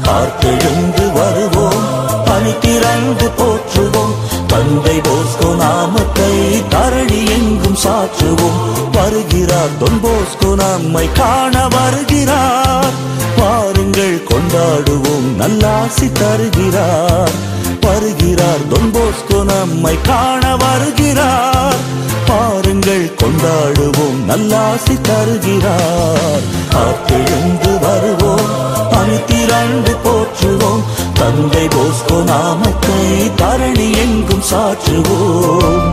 பார்த்தெழுந்து வருவோம் பணி திறந்து போற்றுவோம் தந்தை போஸ்கோ நாமத்தை தரணி எங்கும் சாற்றுவோம் வருகிறார் தொன் போஸ்கோ நம்மை காண வருகிறார் பாருங்கள் கொண்டாடுவோம் நல்லாசி தருகிறார் வருகிறார் தொன் போஸ்கோ நம்மை காண வருகிறார் பாருங்கள் கொண்டாடுவோம் நல்லாசி தருகிறார் காத்தெழுந்து வருவோம் அணித்திரண்டு போற்றுவோம் தந்தை போஸ்கோ நாமத்தை தரணி எங்கும் சாற்றுவோம்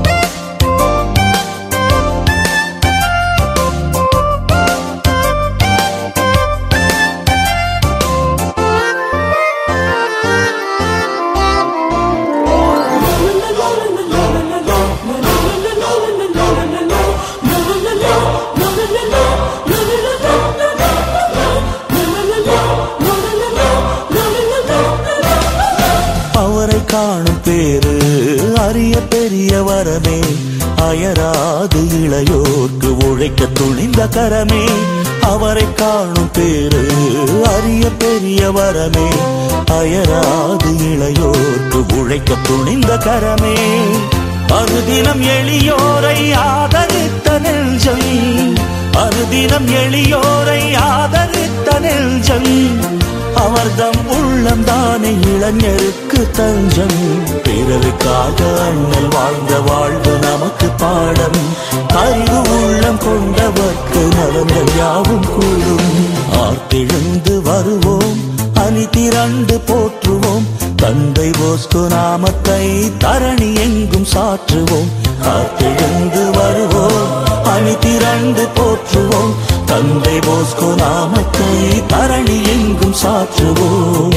அவரை காணும் பேரு அரிய பெரிய வரமே அயராது இளையோர்க்கு உழைக்க துணிந்த கரமே அவரை காணும் பேரு அரிய பெரிய வரமே அயராது இளையோர்க்கு உழைக்க துணிந்த கரமே அருதினம் எளியோரை ஆதரித்த நெஞ்சம் அருதினம் எளியோரை ஆதரித்த நெஞ்சம் அவர்தம் உள்ளம் தானே இளைஞருக்கு தஞ்சம் பிறருக்காக அண்ணல் வாழ்ந்த வாழ்வு நமக்கு பாடம் அறிவு உள்ளம் கொண்டவர்க்கு நலங்கள் யாவும் கூடும் ஆர்த்தெழுந்து வருவோம் அணி திரண்டு போற்றுவோம் தந்தை போஸ்கு நாமத்தை தரணி எங்கும் சாற்றுவோம் ஆர்த்தெழுந்து வருவோம் அணி திரண்டு போற்றுவோம் தந்தை போஸ்கு நாமத்தை தரணி எங்கும் சாற்றுவோம்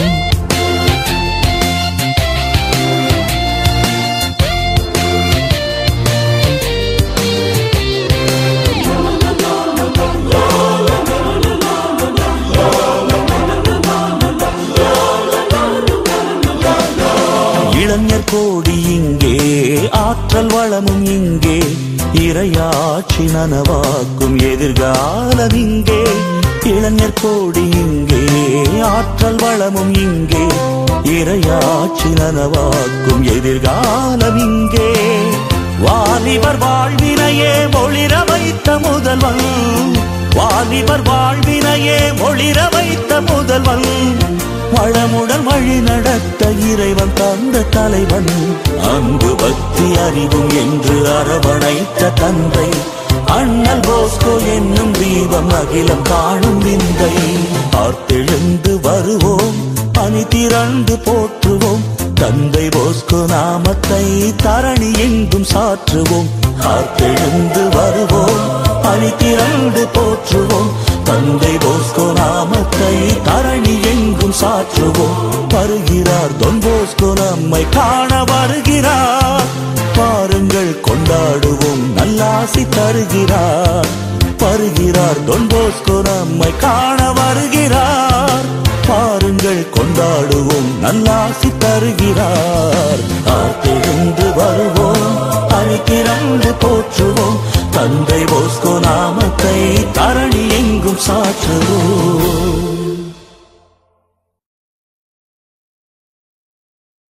இளைஞர் கோடி இங்கே ஆற்றல் வளமும் இங்கே இரையாட்சி நனவாக்கும் எதிர்காலம் இங்கே இளைஞர் கோடி இங்கே ஆற்றல் வளமும் இங்கே இரையாட்சி நனவாக்கும் எதிர்காலம் இங்கே வாலிபர் வாழ்வினையே ஒளிர வைத்த முதல்வன் வாலிபர் வாழ்வினையே ஒளிர வைத்த முதல்வன் வளமுடன் வழி நடத்த இறைவன் தந்த தலைவன் அன்பு பக்தி அறிவும் என்று அரவணைத்த தந்தை அண்ணல் போஸ்கோ என்னும் தீபம் அகிலம் காணும் விந்தை ஆர்த்தெழுந்து வருவோம் பனி திரண்டு போற்றுவோம் தந்தை போஸ்கோ நாமத்தை தரணி எங்கும் சாற்றுவோம் ஆர்த்தெழுந்து வருவோம் பனி திரண்டு போற்றுவோம் தந்தை போஸ்கோ நாமத்தை தரணி எங்கும் சாற்றுவோம் வருகிறார் தொன் போஸ்கோ நம்மை காண வருகிறார் பாருங்கள் கொண்டாடுவோம் நல்லாசி தருகிறார் வருகிறார் தொன் போஸ்கோ நம்மை காண வருகிறார் பாருங்கள் கொண்டாடுவோம் நல்லாசி தருகிறார் காத்திருந்து வருவோம் அணித்திரண்டு போற்றுவோம் தந்தை போஸ்கோ நாமத்தை தரணி எங்கும் சாற்றுவோம்